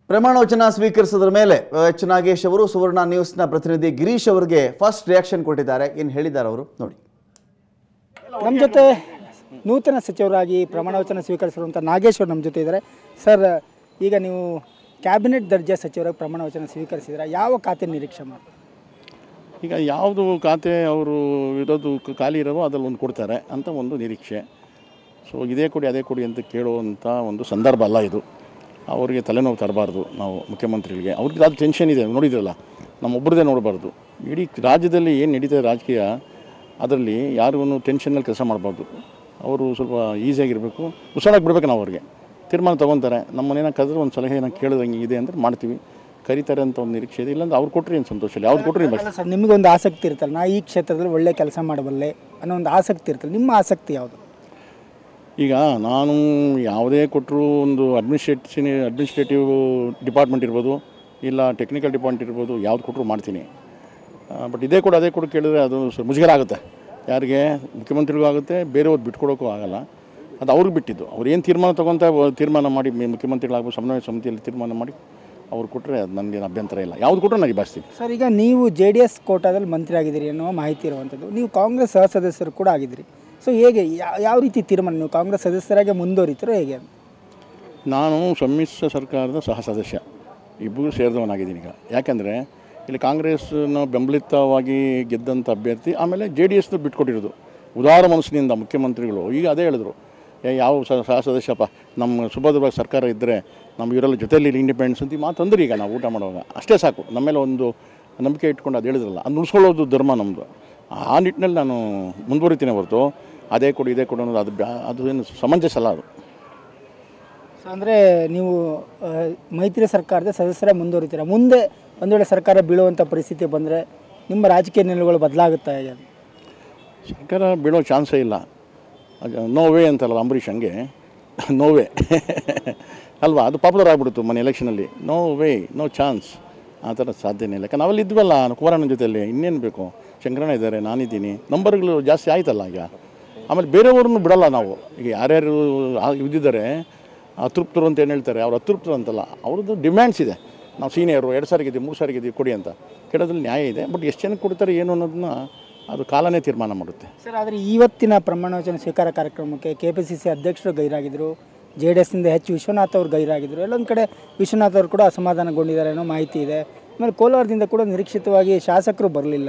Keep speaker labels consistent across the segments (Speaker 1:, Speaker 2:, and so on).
Speaker 1: ಪ್ರಮಾಣ ವಚನ ಸ್ವೀಕರಿಸಿದ ಮೇಲೆ ಎಚ್ ನಾಗೇಶ್ ಅವರು ಸುವರ್ಣ ನ್ಯೂಸ್ನ ಪ್ರತಿನಿಧಿ ಗಿರೀಶ್ ಅವರಿಗೆ ಫಸ್ಟ್ ರಿಯಾಕ್ಷನ್ ಕೊಟ್ಟಿದ್ದಾರೆ ಏನು ಹೇಳಿದ್ದಾರೆ ಅವರು ನೋಡಿ
Speaker 2: ನಮ್ಮ ಜೊತೆ ನೂತನ ಸಚಿವರಾಗಿ ಪ್ರಮಾಣ ವಚನ ಸ್ವೀಕರಿಸಿರುವಂಥ ನಾಗೇಶ್ವರ್ ನಮ್ಮ ಜೊತೆ ಇದ್ದಾರೆ ಸರ್ ಈಗ ನೀವು ಕ್ಯಾಬಿನೆಟ್ ದರ್ಜೆ ಸಚಿವರಾಗಿ ಪ್ರಮಾಣ ವಚನ ಸ್ವೀಕರಿಸಿದ್ರೆ ಯಾವ ಖಾತೆ ನಿರೀಕ್ಷೆ ಮಾಡಿ
Speaker 3: ಈಗ ಯಾವುದು ಖಾತೆ ಅವರು ಇರೋದು ಕ- ಖಾಲಿ ಇರೋವೋ ಅದ್ರಲ್ಲಿ ಒಂದು ಕೊಡ್ತಾರೆ ಅಂತ ಒಂದು ನಿರೀಕ್ಷೆ ಸೊ ಇದೇ ಕೊಡಿ ಅದೇ ಕೊಡಿ ಅಂತ ಕೇಳುವಂಥ ಒಂದು ಸಂದರ್ಭ ಅಲ್ಲ ಇದು ಅವರಿಗೆ ತಲೆನೋವು ತರಬಾರ್ದು ನಾವು ಮುಖ್ಯಮಂತ್ರಿಗಳಿಗೆ ಅವ್ರಿಗೆ ಅದು ಟೆನ್ಷನ್ ಇದೆ ನೋಡಿದ್ರಲ್ಲ ನಮ್ಮೊಬ್ಬರದೇ ನೋಡಬಾರ್ದು ಇಡೀ ರಾಜ್ಯದಲ್ಲಿ ಏನು ನಡೀತದೆ ರಾಜಕೀಯ ಅದರಲ್ಲಿ ಯಾರಿಗೂ ಟೆನ್ಷನ್ನಲ್ಲಿ ಕೆಲಸ ಮಾಡಬಾರ್ದು ಅವರು ಸ್ವಲ್ಪ ಈಸಿಯಾಗಿರಬೇಕು ಹುಷಾರಾಗಿ ಬಿಡ್ಬೇಕು ನಾವು ಅವ್ರಿಗೆ ತೀರ್ಮಾನ ತೊಗೊತಾರೆ ನಮ್ಮ ಮನೇನ ಕರೆದ್ರೆ ಒಂದು ಸಲಹೆ ಏನೋ ಕೇಳಿದಂಗೆ ಇದೆ ಅಂದರೆ ಮಾಡ್ತೀವಿ ಕರೀತಾರೆ ಅಂತ ಒಂದು ನಿರೀಕ್ಷೆ ಇದೆ ಇಲ್ಲಾಂದ್ರೆ ಅವ್ರು ಕೊಟ್ಟರೆ ಏನು ಸಂತೋಷ ಇಲ್ಲ ಅವ್ರು ಕೊಟ್ಟರೆ ಏನು
Speaker 2: ಅಲ್ಲ ಸರ್ ನಿಮಗೊಂದು ಆಸಕ್ತಿ ಇರ್ತಲ್ಲ ನಾ ಈ ಕ್ಷೇತ್ರದಲ್ಲಿ ಒಳ್ಳೆ ಕೆಲಸ ಮಾಡಬಲ್ಲೆ ಅನ್ನೋ ಒಂದು ಆಸಕ್ತಿ ಇರ್ತಲ್ಲ ನಿಮ್ಮ ಆಸಕ್ತಿ ಯಾವುದು
Speaker 3: ಈಗ ನಾನು ಯಾವುದೇ ಕೊಟ್ಟರು ಒಂದು ಅಡ್ಮಿನಿಸ್ಟ್ರೇಟಿವ್ ಅಡ್ಮಿನಿಸ್ಟ್ರೇಟಿವ್ ಡಿಪಾರ್ಟ್ಮೆಂಟ್ ಇರ್ಬೋದು ಇಲ್ಲ ಟೆಕ್ನಿಕಲ್ ಡಿಪಾರ್ಟ್ಮೆಂಟ್ ಇರ್ಬೋದು ಯಾವ್ದು ಕೊಟ್ಟರು ಮಾಡ್ತೀನಿ ಬಟ್ ಇದೇ ಕೊಡು ಅದೇ ಕೊಡು ಕೇಳಿದ್ರೆ ಅದು ಸ್ವಲ್ಪ ಮುಜುಗರ ಆಗುತ್ತೆ ಯಾರಿಗೆ ಮುಖ್ಯಮಂತ್ರಿಗೂ ಆಗುತ್ತೆ ಬೇರೆಯವ್ರು ಬಿಟ್ಕೊಡೋಕ್ಕೂ ಆಗಲ್ಲ ಅದು ಅವ್ರಿಗೆ ಬಿಟ್ಟಿದ್ದು ಅವ್ರು ಏನು ತೀರ್ಮಾನ ತೊಗೊಂತ ತೀರ್ಮಾನ ಮಾಡಿ ಮೆ- ಮುಖ್ಯಮಂತ್ರಿಗಳಾಗ್ಬೋದು ಸಮನ್ವಯ ಸಮಿತಿಯಲ್ಲಿ ತೀರ್ಮಾನ ಮಾಡಿ ಅವ್ರು ಕೊಟ್ಟರೆ ಅದು ನನಗೇನು ಅಭ್ಯಂತರ ಇಲ್ಲ ಯಾವ್ದು ಕೊಟ್ಟರು ನಾನು ನಿಭಾಯಿಸ್ತೀನಿ
Speaker 2: ಸರ್ ಈಗ ನೀವು ಜೆ ಡಿ ಎಸ್ ಕೋಟಾದಲ್ಲಿ ಮಂತ್ರಿ ಆಗಿದ್ದೀರಿ ಅನ್ನೋ ಮಾಹಿತಿ ಇರುವಂಥದ್ದು ನೀವು ಕಾಂಗ್ರೆಸ್ ಸಹ ಸದಸ್ಯರು ಕೂಡ ಆಗಿದ್ದೀರಿ ಸೊ ಹೇಗೆ ಯಾ- ಯಾವ ರೀತಿ ತೀರ್ಮಾನ ನೀವು ಕಾಂಗ್ರೆಸ್ ಸದಸ್ಯರಾಗಿ ಮುಂದುವರಿತೀರೋ ಹೇಗೆ ಅಂತ
Speaker 3: ನಾನು ಸಮ್ಮಿಶ್ರ ಸರ್ಕಾರದ ಸಹ ಸದಸ್ಯ ಇಬ್ಬರು ಸೇರಿದವನಾಗಿದ್ದೀನಿ ಈಗ ಯಾಕೆಂದರೆ ಇಲ್ಲಿ ಕಾಂಗ್ರೆಸ್ನ ಬೆಂಬಲಿತವಾಗಿ ಗೆದ್ದಂಥ ಅಭ್ಯರ್ಥಿ ಆಮೇಲೆ ಜೆ ಡಿ ಎಸ್ನ ಬಿಟ್ಕೊಟ್ಟಿರೋದು ಉದಾರ ಮನಸ್ಸಿನಿಂದ ಮುಖ್ಯಮಂತ್ರಿಗಳು ಈಗ ಅದೇ ಹೇಳಿದ್ರು ಏ ಯಾವ ಸ- ಸಹ ಸದಸ್ಯಪ್ಪ ನಮ್ಮ ಸುಭದ್ರವಾಗಿ ಸರ್ಕಾರ ಇದ್ದರೆ ನಮ್ಮ ಇವರೆಲ್ಲ ಜೊತೆಯಲ್ಲಿ ಇಂಡಿಪೆಂಡೆನ್ಸ್ ಅಂತ ಈ ಮಾತು ಅಂದ್ರಿ ಈಗ ನಾವು ಊಟ ಮಾಡುವಾಗ ಅಷ್ಟೇ ಸಾಕು ನಮ್ಮ ಮೇಲೆ ಒಂದು ನಂಬಿಕೆ ಇಟ್ಕೊಂಡು ಅದು ಹೇಳಿದ್ರಲ್ಲ ಅದು ಉಳಿಸ್ಕೊಳ್ಳೋದು ಧರ್ಮ ನಮ್ಮದು ಆ ನಿಟ್ಟಿನಲ್ಲಿ ನಾನು ಮುಂದುವರಿತೀನಿ ಹೊರತು ಅದೇ ಕೊಡು ಇದೇ ಕೊಡು ಅನ್ನೋದು ಅದು ಬ್ಯಾ- ಅದು ಏನು ಸಮಂಜಸ ಅಲ್ಲ ಅದು
Speaker 2: ಸೊ ಅಂದರೆ ನೀವು ಆ, ಮೈತ್ರಿ ಸರ್ಕಾರದ ಸದಸ್ಯರೇ ಮುಂದುವರಿತೀರಾ ಮುಂದೆ ಒಂದು ವೇಳೆ ಸರ್ಕಾರ ಬೀಳುವಂಥ ಪರಿಸ್ಥಿತಿ ಬಂದರೆ ನಿಮ್ಮ ರಾಜಕೀಯ ನಿಲುವುಗಳು ಬದಲಾಗುತ್ತಾ ಹೇಗೆ ಅಂತ?
Speaker 3: ಸರ್ಕಾರ ಬೀಳೋ ಚಾನ್ಸೇ ಇಲ್ಲ ನೋವೇ ಅಂತಲ್ಲ ಅಂಬರೀಷ್ ಹಂಗೆ ನೋವೇ ಅಲ್ವಾ ಅದು ಪಾಪ್ಯುಲರ್ ಆಗಿಬಿಡ್ತು ಮೊನ್ನೆ ಎಲೆಕ್ಷನಲ್ಲಿ ನೋ ವೇ ನೋ ಚಾನ್ಸ್ ಆ ಥರ ಸಾಧ್ಯನೇ ಇಲ್ಲ ಯಾಕಂದ್ರೆ ನಾವೆಲ್ಲ ಇದ್ವಲ್ಲ ಕುಮಾರಣ್ಣ ಜೊತೆಯಲ್ಲಿ ಇನ್ನೇನು ಬೇಕು ಶಂಕರಣ್ಣ ಇದ್ದಾರೆ ನಾನಿದ್ದೀನಿ ನಂಬರ್ಗಳು ಜಾಸ್ತಿ ಆಯ್ತಲ್ಲ ಈಗ ಆಮೇಲೆ ಬೇರೆಯವ್ರನ್ನು ಬಿಡಲ್ಲ ನಾವು ಈಗ ಯಾರ್ಯಾರು ಆ- ಇದ್ದಿದ್ದಾರೆ ಅತೃಪ್ತರು ಅಂತ ಏನು ಹೇಳ್ತಾರೆ ಅವ್ರು ಅತೃಪ್ತರು ಅಂತಲ್ಲ ಅವ್ರದ್ದು ಡಿಮ್ಯಾಂಡ್ಸ್ ಇದೆ ನಾವು ಸೀನಿಯರು ಎರಡು ಸಾರಿಗಿದ್ದೀವಿ ಮೂರು ಸಾರಿಗಿದ್ದೀವಿ ಕೊಡಿ ಅಂತ ಕೇಳೋದ್ರಲ್ಲಿ ನ್ಯಾಯ ಇದೆ ಬಟ್ ಎಷ್ಟು ಜನಕ್ಕೆ ಕೊಡ್ತಾರೆ ಏನು ಅನ್ನೋದನ್ನ ಅದು ಕಾಲನೇ ತೀರ್ಮಾನ ಮಾಡುತ್ತೆ
Speaker 2: ಸರ್ ಆದರೆ ಇವತ್ತಿನ ಪ್ರಮಾಣ ವಚನ ಸ್ವೀಕಾರ ಕಾರ್ಯಕ್ರಮಕ್ಕೆ ಕೆ ಪಿ ಸಿ ಸಿ ಅಧ್ಯಕ್ಷರು ಗೈರಾಗಿದ್ದರು ಜೆ ಡಿ ಎಸ್ನಿಂದ ಹೆಚ್ಚು ವಿಶ್ವನಾಥ್ ಅವರು ಗೈರಾಗಿದ್ದರು ಎಲ್ಲೊಂದು ಕಡೆ ವಿಶ್ವನಾಥ್ ಅವರು ಕೂಡ ಅಸಮಾಧಾನಗೊಂಡಿದ್ದಾರೆ ಅನ್ನೋ ಮಾಹಿತಿ ಇದೆ ಆಮೇಲೆ ಕೋಲಾರದಿಂದ ಕೂಡ ನಿರೀಕ್ಷಿತವಾಗಿ ಶಾಸಕರು ಬರಲಿಲ್ಲ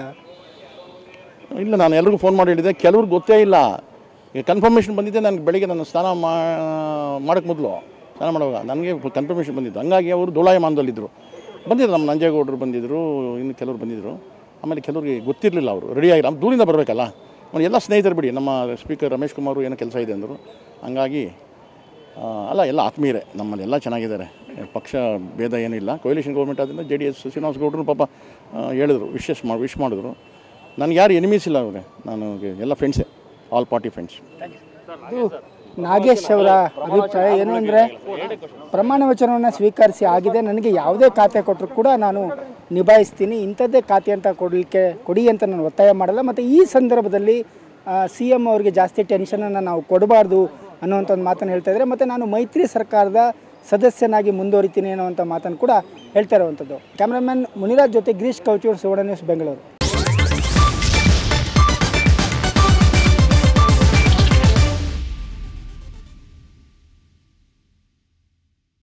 Speaker 3: ಇಲ್ಲ ನಾನು ಎಲ್ರಿಗೂ ಫೋನ್ ಮಾಡಿ ಹೇಳಿದೆ ಕೆಲವ್ರಿಗೆ ಗೊತ್ತೇ ಇಲ್ಲ ಈಗ ಕನ್ಫರ್ಮೇಷನ್ ಬಂದಿದ್ದೆ ನನಗೆ ಬೆಳಿಗ್ಗೆ ನಾನು ಸ್ನಾನ ಮಾ ಮಾಡೋಕ್ಕೆ ಮೊದಲು ಸ್ನಾನ ಮಾಡುವಾಗ ನನಗೆ ಕನ್ಫರ್ಮೇಷನ್ ಬಂದಿದ್ದು ಹಂಗಾಗಿ ಅವರು ಧೂಳಾಯಮಾನದಲ್ಲಿದ್ದರು ಬಂದಿದ್ರು ನಮ್ಮ ನಂಜೇಗೌಡರು ಬಂದಿದ್ದರು ಇನ್ನು ಕೆಲವರು ಬಂದಿದ್ದರು ಆಮೇಲೆ ಕೆಲವ್ರಿಗೆ ಗೊತ್ತಿರಲಿಲ್ಲ ಅವರು ರೆಡಿಯಾಗಿ ನಮ್ಮ ದೂರಿಂದ ಬರಬೇಕಲ್ಲ ಅವ್ನು ಎಲ್ಲ ಸ್ನೇಹಿತರು ಬಿಡಿ ನಮ್ಮ ಸ್ಪೀಕರ್ ರಮೇಶ್ ಕುಮಾರು ಏನೋ ಕೆಲಸ ಇದೆ ಅಂದರು ಹಂಗಾಗಿ ಆ, ಅಲ್ಲ ಎಲ್ಲ ಆತ್ಮೀಯರೇ ನಮ್ಮಲ್ಲಿ ಎಲ್ಲ ಚೆನ್ನಾಗಿದ್ದಾರೆ ಪಕ್ಷ ಭೇದ ಏನಿಲ್ಲ ಕೊಯ್ಲೇಷನ್ ಗೌರ್ಮೆಂಟ್ ಆದ್ದರಿಂದ ಜೆ ಡಿ ಎಸ್ ಶ್ರೀನಿವಾಸ ಗೌಡರು ಪಾಪ ಆ, ಹೇಳಿದ್ರು ವಿಶೇಷ ಮಾಡಿ ವಿಶ್ ಮಾಡಿದ್ರು ನನಗೆ ಯಾರು ಎನಿಮೀಸ್ ಇಲ್ಲ ಅವರೇ ನಾನು ಎಲ್ಲ ಫ್ರೆಂಡ್ಸೇ ಆಲ್ ಪಾರ್ಟಿ ಫ್ರೆಂಡ್ಸ್
Speaker 2: ಇದು ನಾಗೇಶ್ ಅವರ ಅಭಿಪ್ರಾಯ ಏನು ಅಂದರೆ ಪ್ರಮಾಣ ವಚನವನ್ನು ಸ್ವೀಕರಿಸಿ ಆಗಿದೆ ನನಗೆ ಯಾವುದೇ ಖಾತೆ ಕೊಟ್ಟರು ಕೂಡ ನಾನು ನಿಭಾಯಿಸ್ತೀನಿ ಇಂಥದ್ದೇ ಖಾತೆ ಅಂತ ಕೊಡಲಿಕ್ಕೆ ಕೊಡಿ ಅಂತ ನಾನು ಒತ್ತಾಯ ಮಾಡಲ್ಲ ಮತ್ತು ಈ ಸಂದರ್ಭದಲ್ಲಿ ಸಿ ಎಮ್ ಅವರಿಗೆ ಜಾಸ್ತಿ ಟೆನ್ಷನನ್ನು ನಾವು ಕೊಡಬಾರ್ದು ಅನ್ನೋವಂಥ ಒಂದು ಮಾತನ್ನು ಹೇಳ್ತಾ ಇದ್ದಾರೆ ಮತ್ತು ನಾನು ಮೈತ್ರಿ ಸರ್ಕಾರದ ಸದಸ್ಯನಾಗಿ ಮುಂದುವರಿತೀನಿ ಅನ್ನೋವಂಥ ಮಾತನ್ನು ಕೂಡ ಹೇಳ್ತಾ ಇರುವಂಥದ್ದು ಕ್ಯಾಮ್ರಾಮನ್ ಮುನಿರಾಜ್ ಜೊತೆ ಗಿರೀಶ್ ಕೌಚೂರ್ ಸುವರ್ಣ ನ್ಯೂಸ್ ಬೆಂಗಳೂರು